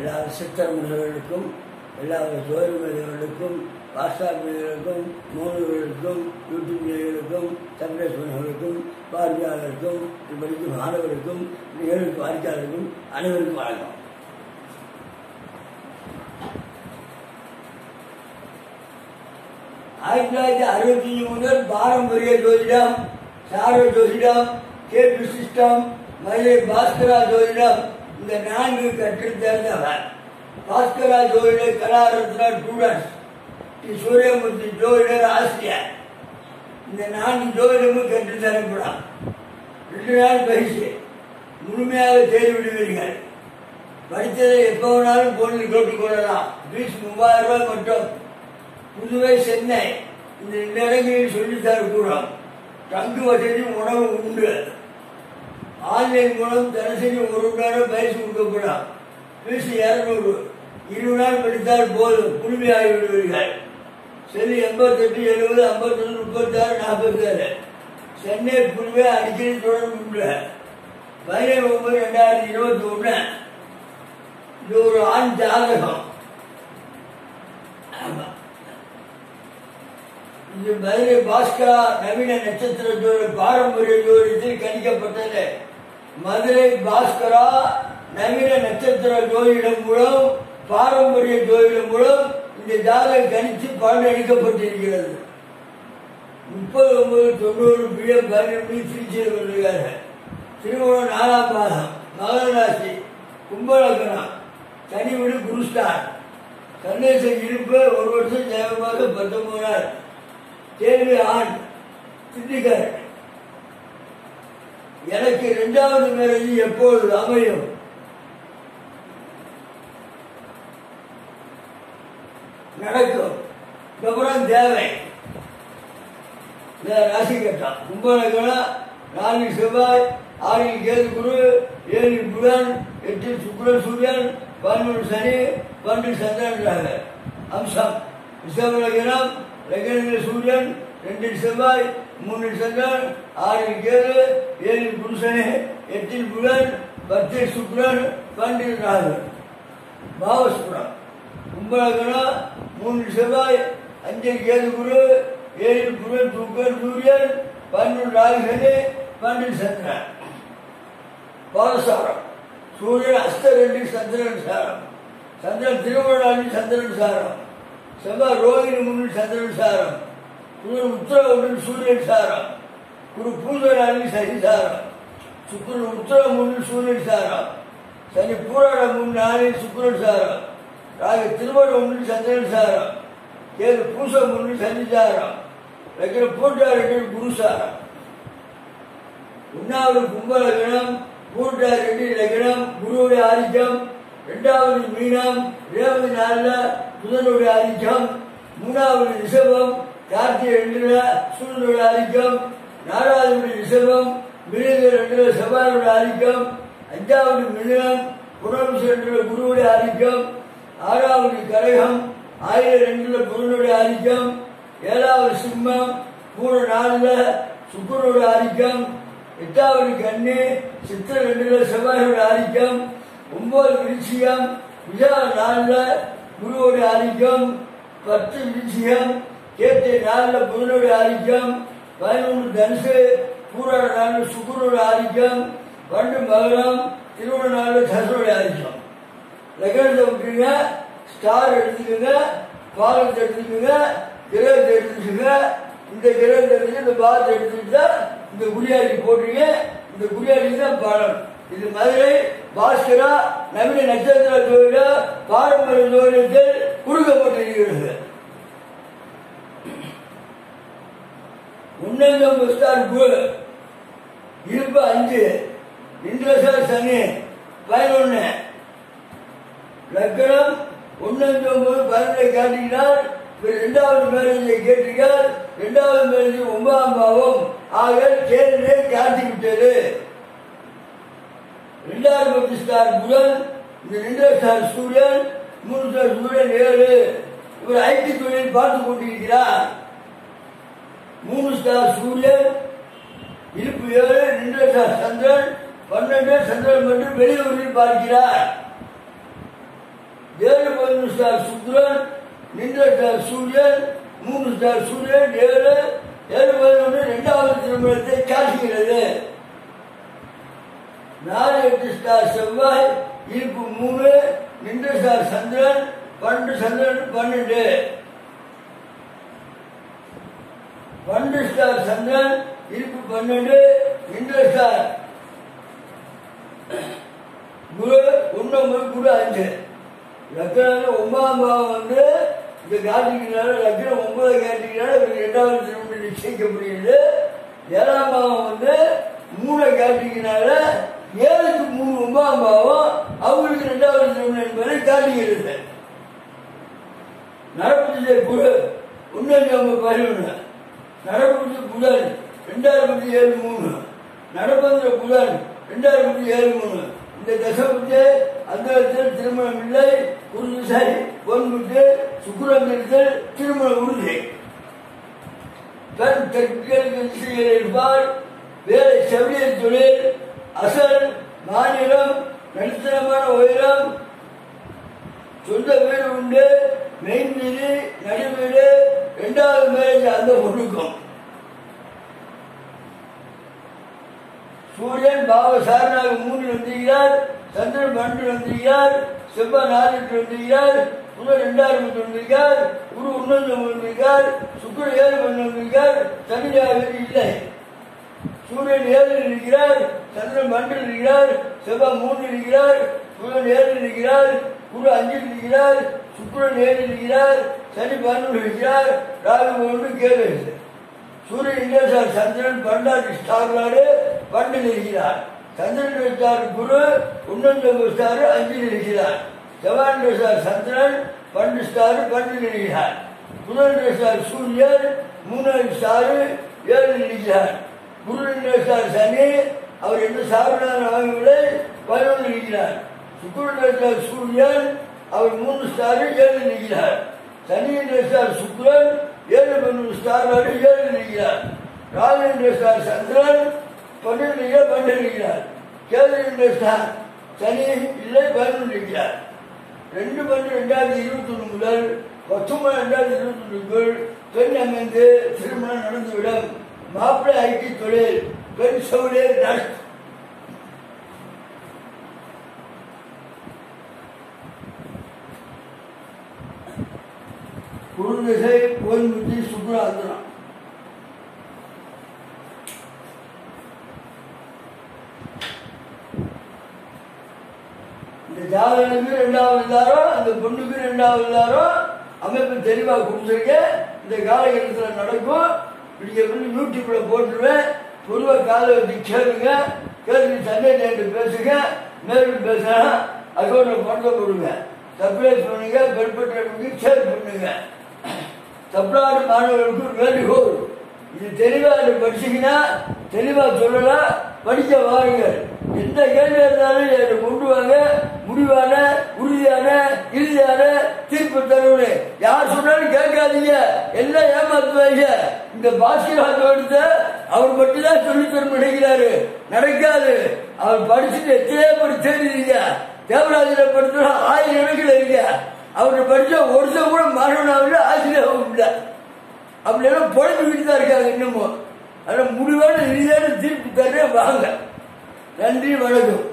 எல்லா சித்தரமுகளுக்கும் எல்லா ஜோதிமதிகளுக்கும் வாட்ஸ்அப்களுக்கும் மூணுகளுக்கும் யூடியூப் நேயர்களுக்கும் சந்திரேஸ்வரர்களுக்கும் பார்வையாளருக்கும் இப்படிக்கும் மாணவர்களுக்கும் ஏழுக்கு வாடிக்கையாளருக்கும் அனைவருக்கும் வணக்கம் ஆயிரத்தி தொள்ளாயிரத்தி அறுபத்தி முதல் பாரம்பரிய ஜோதிடம் சார ஜோதிடம் கேபி சிஸ்டம் மதுரை பாஸ்கரா ஜோதிடம் இந்த நான்கு கற்றுத் தேர்ந்தவர் பாஸ்கரா ஜோதிட கலாரத்னா ஸ்டூடெண்ட்ஸ் டி சூரியமூர்த்தி ஜோதிடர் ஆசிரியர் இந்த நான்கு ஜோதிடமும் கற்றுத் தரப்படும் ரெண்டு நாள் பயிற்சி முழுமையாக தேர்வு விடுவீர்கள் படித்ததை எப்போ வேணாலும் போனில் கேட்டுக்கொள்ளலாம் ஃபீஸ் மூவாயிரம் ரூபாய் மட்டும் புதுவை சென்னை இந்த ரெண்டு இடங்களில் சொல்லித்தர கூடும் தங்கு வசதி உணவு உண்டு ஆன்லைன் மூலம் தினசரி ஒரு மணி நேரம் பயிற்சி கொடுக்கப்படும் ஃபீஸ் இரநூறு இருபது நாள் படித்தால் போதும் முழுமையாகி விடுவீர்கள் சரி எண்பத்தெட்டு எழுபது ஐம்பத்தொன்று முப்பத்தாறு நாற்பத்தாறு சென்னை புதுவை அடிக்கடி தொடர்பு உண்டு பதினேழு ஒன்பது ரெண்டாயிரத்தி இருபத்தி ஒன்று இது ஒரு ஆண் ஜாதகம் ஆமா இது மதுரை பாஸ்கரா நவீன நட்சத்திர ஜோதி பாரம்பரிய ஜோதிடத்தில் கணிக்கப்பட்டது மதுரை பாஸ்கரா நவீன நட்சத்திர ஜோதிடம் மூலம் பாரம்பரிய ஜோதிடம் மூலம் இந்த ஜாதகம் கணித்து பலன் அளிக்கப்பட்டிருக்கிறது முப்பது ஒன்பது தொண்ணூறு பிஎம் பதினெட்டு திருச்சியில் வருகிறார் திருமணம் நாலாம் மாதம் மகர ராசி கும்பலக்கணம் தனி வீடு குருஸ்டான் கணேச இருப்பு ஒரு வருஷம் ஜெயமாக பத்தொன்பது நாள் கேள்வி ஆண் திண்டுக்கல் எனக்கு இரண்டாவது மேரேஜ் எப்பொழுது அமையும் நடக்கும் விவரம் தேவை இந்த ராசி கட்டம் கும்பலகணம் நாலு செவ்வாய் ஆறில் கேது குரு ஏழில் புதன் எட்டில் சுக்கிரன் சூரியன் பதினொன்று சனி பன்னெண்டு சந்திரன் ராகு. அம்சம் ரிஷபலகணம் லக்னத்தில் சூரியன் ரெண்டில் செவ்வாய் மூணில் சந்திரன் ஆறில் கேது ஏழில் புருஷனே எட்டில் புதன் பத்தில் சுக்கிரன் பன்னெண்டில் ராகு பாவஸ்புரம் கும்பலகணம் மூணில் செவ்வாய் அஞ்சில் கேது குரு ஏழில் புதன் சுக்கரன் சூரியன் பன்னெண்டு ராகு சனி பன்னெண்டு சந்திரன் பாதசாரம் சூரியன் அஸ்த ரெண்டு சந்திரன் சாரம் சந்திரன் திருவண்ணாமலை சந்திரன் சாரம் செவ்வாய் ரோகிணி முன்னில் சந்திரன் சாரம் குரு உத்தர ஒன்றில் சூரியன் சாரம் குரு பூஜை சனி சாரம் சுக்கிரன் உத்தர முன்னில் சூரியன் சாரம் சனி பூராட முன் நாளில் சுக்கிரன் சாரம் ராகு திருவண்ண ஒன்றில் சந்திரன் சாரம் கேது பூச முன்னில் சனி சாரம் லக்ன பூண்டாரெட்டில் குரு சாரம் ஒன்னாவது கும்பலகணம் மூன்றாவது லக்னம் குருவுடைய ஆதிக்கம் இரண்டாவது மீனம் ரேவதி நாளில் புதனுடைய ஆதிக்கம் மூணாவது ரிஷபம் கார்த்திகை ரெண்டுல சூரியனுடைய ஆதிக்கம் நாலாவது ரிஷபம் மிருக ரெண்டுல செவ்வாயுடைய ஆதிக்கம் அஞ்சாவது மிருகம் புனர்விச ரெண்டுல குருவுடைய ஆதிக்கம் ஆறாவது கரகம் ஆயிரம் ரெண்டுல புதனுடைய ஆதிக்கம் ஏழாவது சிம்மம் மூணு நாலுல சுக்கரனுடைய ஆதிக்கம் எட்டாவது கண்ணு சித்திர ரெண்டுல செவ்வாயோட ஆதிக்கம் ஒன்பது விருச்சிகம் விழா நாலுல குருவோட ஆதிக்கம் பத்து விருச்சிகம் கேட்டை நாலுல புதனோட ஆதிக்கம் பதினொன்று தனுசு பூராட நாலு சுக்குரோட ஆதிக்கம் பண்டு மகரம் திருவண்ண நாலு சசரோட ஆதிக்கம் லக்னத்தை விட்டுருங்க ஸ்டார் எடுத்துக்கோங்க பாலத்தை எடுத்துக்கோங்க கிரகத்தை எடுத்துக்கோங்க இந்த கிரகத்தை எடுத்து இந்த பாலத்தை எடுத்துக்கிட்டா இந்த குடியாடி போடுறீங்க இந்த குடியாடி தான் பலன் இது மதுரை பாஸ்கரா நவீன நட்சத்திர ஜோதிட பாரம்பரிய ஜோதிடத்தில் கொடுக்கப்பட்டிருக்கிறது உன்னதம் ஸ்டார் குரு இருப்பு அஞ்சு இந்திரசார் சனி பதினொன்னு லக்னம் ஒன்னஞ்சு ஒன்பது பதினொன்றை காட்டினால் இப்ப இரண்டாவது மேரேஜை கேட்டீர்கள் இரண்டாவது மேரேஜ் ஒன்பதாம் பாவம் ஆக கேள்வியை காட்டி விட்டது இரண்டாவது பத்து ஸ்டார் புதன் இந்த ரெண்டாவது ஸ்டார் சூரியன் மூணு ஸ்டார் சூரியன் ஏழு இவர் ஐடி தொழில் பார்த்து கொண்டிருக்கிறார் மூணு ஸ்டார் சூரியன் இருப்பு ஏழு ரெண்டு ஸ்டார் சந்திரன் பன்னெண்டு சந்திரன் மட்டும் வெளியூரில் பார்க்கிறார் ஏழு பதினொன்று ஸ்டார் சுக்கிரன் நின்ற ஸ்டார் சூரியன் மூணு ஸ்டார் சூரியன் ஏழு ஏழு பதினொன்று இரண்டாவது திருமணத்தை காட்டுகிறது நாலு எட்டு ஸ்டார் செவ்வாய் இருப்பு மூணு நின்ற ஸ்டார் சந்திரன் பன்னெண்டு சந்திரன் பன்னெண்டு பன்னெண்டு ஸ்டார் சந்திரன் இருப்பு பன்னெண்டு நின்ற ஸ்டார் குரு ஒன்னொன்பது குரு அஞ்சு லக்னம் ஒன்பதாம் பாவம் வந்து இந்த காட்டினால லக்னம் ஒன்பது காட்டினால இவருக்கு ரெண்டாவது திருமணம் நிச்சயிக்கப்படுகிறது ஏழாம் பாவம் வந்து மூணை காட்டினால ஏழுக்கு மூணு ஒன்பதாம் பாவம் அவங்களுக்கு ரெண்டாவது திருமணம் என்பதை காட்டுகிறது நடப்பு குரு ஒன்னு நம்ம பதினொன்று நடப்பு புதன் ரெண்டாயிரத்தி ஏழு மூணு நடப்பந்த புதன் ரெண்டாயிரத்தி ஏழு மூணு இந்த தசபுத்து அந்தத்தில் திருமணம் இல்லை உறுதி பொன்முட்டு சுக்குரம் இருத்தல் திருமண உறுதி தன் தெற்கிழக்கு இருப்பார் வேலை செவிலியர் தொழில் அசல் மாநிலம் நடுத்தரமான உயரம் சொந்த வீடு உண்டு மெயின் வீடு நடு வீடு ரெண்டாவது மேரேஜ் அந்த பொண்ணுக்கும் சூரியன் பாவ சாரனாக மூணில் வந்திருக்கிறார் சந்திரன் பன்னெண்டு வந்திருக்கிறார் செவ்வாய் நாலுக்கு வந்திருக்கிறார் புதன் ரெண்டாயிரம் வந்திருக்கார் குரு ஒன்று வந்திருக்கார் சுக்கர ஏழு பண்ணு வந்திருக்கார் சனியாக இல்லை சூரியன் ஏழில் இருக்கிறார் சந்திரன் பன்னெண்டில் இருக்கிறார் செவ்வாய் மூணில் இருக்கிறார் புதன் ஏழில் இருக்கிறார் குரு அஞ்சில் இருக்கிறார் சுக்கிரன் ஏழில் இருக்கிறார் சனி பதினொன்று இருக்கிறார் ராகு ஒன்று கேது சூரியன் இல்லை சார் சந்திரன் பன்னெண்டாவது ஸ்டார்லாடு பன்னெண்டில் இருக்கிறார் சந்திரன் ஸ்டார் குரு ஒன்னொன்று ஸ்டார் அஞ்சில் இருக்கிறார் செவ்வாய் ஸ்டார் சந்திரன் பன்னெண்டு ஸ்டார் பன்னெண்டில் இருக்கிறார் புதன் ஸ்டார் சூரியன் மூணாவது ஸ்டார் ஏழில் இருக்கிறார் குரு ஸ்டார் சனி அவர் எந்த சாப்பிடாத வாங்கவில்லை பதினொன்று இருக்கிறார் சுக்குரன் சூரியன் அவர் மூணு ஸ்டார் ஏழு இருக்கிறார் சனி என்ற ஸ்டார் சுக்ரன் ஏழு பன்னெண்டு ஸ்டார் ஏழு இருக்கிறார் ராகு என்ற ஸ்டார் சந்திரன் பன்னெண்டு பன்னெண்டு இருக்கிறார் கேது என்ற ஸ்டார் சனி இல்லை பதினொன்று இருக்கிறார் ரெண்டு பன்னெண்டு ரெண்டாயிரத்தி இருபத்தி ஒன்று முதல் பத்தொன்பது ரெண்டாயிரத்தி இருபத்தி ஒன்றுக்குள் பெண் அமைந்து திருமணம் நடந்துவிடும் மாப்பிள்ளை ஐடி தொழில் பெண் செவிலியர் நர்ஸ் குருதிசை கோயில்முத்தி சுக்ராந்திரம் இந்த ஜாதகனுக்கு ரெண்டாவது தாரம் அந்த பொண்ணுக்கு ரெண்டாவது தாரம் அமைப்பு தெளிவா கொடுத்துருக்கேன் இந்த காலகட்டத்தில் நடக்கும் நீங்க வந்து யூடியூப்ல போட்டுருவேன் பொதுவாக காலை வச்சு கேளுங்க கேட்டு சண்டே நேற்று பேசுங்க மேலும் பேசுனா அக்கௌண்ட்ல பணத்தை போடுங்க சர்ப்ரைஸ் பண்ணுங்க பெருப்பட்டவர்களுக்கு ஷேர் பண்ணுங்க தமிழ்நாடு மாணவர்களுக்கு வேண்டுகோள் இது தெளிவா இதை படிச்சீங்கன்னா தெளிவா சொல்லலாம் படிக்க வாருங்கள் எந்த கேள்வி இருந்தாலும் என்னை கொண்டு வாங்க முடிவான உறுதியான இறுதியான தீர்ப்பு தருவது யார் சொன்னாலும் கேட்காதீங்க எல்லாம் ஏமாத்துவாங்க இந்த பாஸ்கர் எடுத்த அவர் மட்டும்தான் சொல்லி தர நினைக்கிறாரு நடக்காது அவர் படிச்சுட்டு எத்தனையோ படி தேடிறீங்க தேவராஜனை படித்தா ஆயிரம் கணக்கில் இருக்க அவரை படிச்சா ஒருத்தர் கூட மாணவனாவில் ஆசிரியர் இல்லை அப்படியெல்லாம் பொழைச்சுக்கிட்டு தான் இருக்காங்க இன்னமும் அதனால முடிவான இறுதியான தீர்ப்பு தர வாங்க நன்றி வணக்கம்